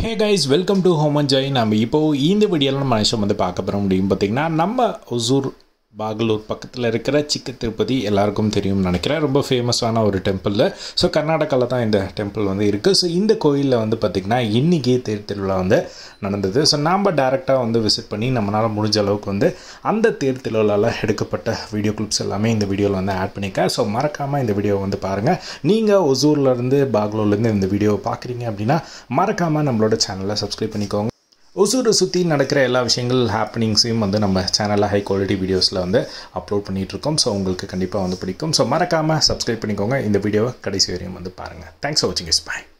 hey guys welcome to ஹோமன் ஜெய் நம்ம இப்போது இந்த வீடியோவில் நம்ம மனுஷன் வந்து பார்க்க போகிற முடியும் பார்த்திங்கன்னா நம்ம ஒசூர் பாகலூர் பக்கத்தில் இருக்கிற சிக்க திருப்பதி எல்லாருக்கும் தெரியும்னு நினைக்கிறேன் ரொம்ப ஃபேமஸான ஒரு டெம்பிள் ஸோ கர்நாடகாவில் தான் இந்த டெம்பிள் வந்து இருக்குது ஸோ இந்த கோயிலில் வந்து பார்த்திங்கன்னா இன்றைக்கி தேர் திருவிழா வந்து நடந்தது ஸோ நாம் டேரெக்டாக வந்து விசிட் பண்ணி நம்மளால் முடிஞ்ச அளவுக்கு வந்து அந்த தேர் திருவிழாவில் எடுக்கப்பட்ட வீடியோ கிளிப்ஸ் எல்லாமே இந்த வீடியோவில் வந்து ஆட் பண்ணியிருக்கேன் ஸோ மறக்காமல் இந்த வீடியோவை வந்து பாருங்கள் நீங்கள் ஒசூர்லேருந்து பாகலூர்லேருந்து இந்த வீடியோவை பார்க்குறீங்க அப்படின்னா மறக்காமல் நம்மளோட சேனலை சப்ஸ்கிரைப் பண்ணிக்கோங்க ஒசூரை சுற்றி நடக்கிற எல்லா விஷயங்கள் ஹாப்பனிங்ஸையும் வந்து நம்ம சேனலில் ஹை குவாலிட்டி வீடியோஸில் வந்து அப்லோட் பண்ணிகிட்ருக்கோம் ஸோ உங்களுக்கு கண்டிப்பாக வந்து பிடிக்கும் ஸோ மறக்காமல் சப்ஸ்கிரைப் பண்ணிக்கோங்க இந்த வீடியோவை கடைசி வரையும் வந்து பாருங்கள் தேங்க்ஸ் ஃபார் வாட்சிங் இஸ் பாய்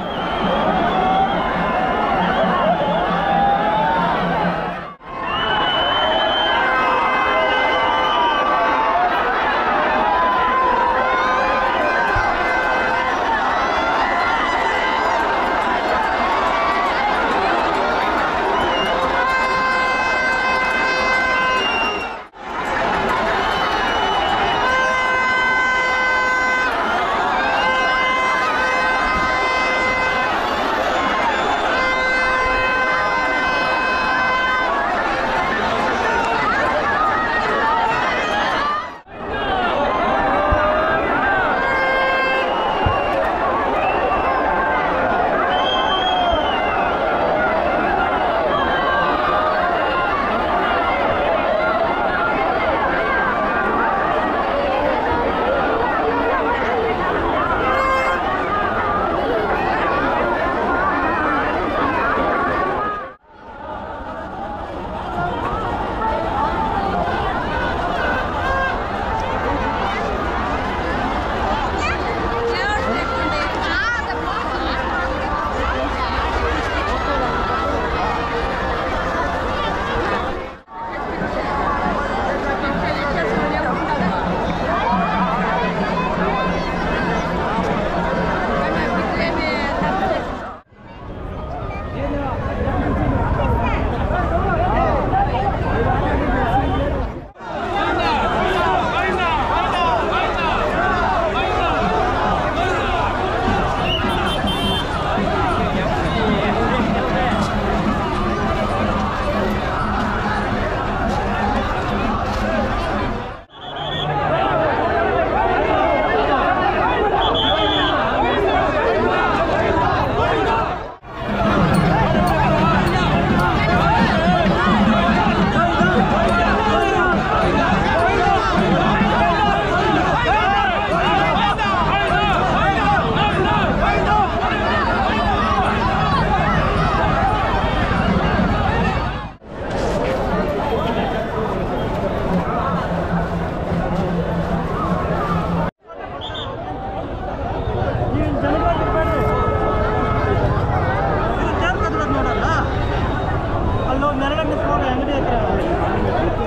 ಅಲ್ಲೋ ನೆರಳನ್ನು ಫೋನ್ ಅಂಗಡಿ ಹತ್ರ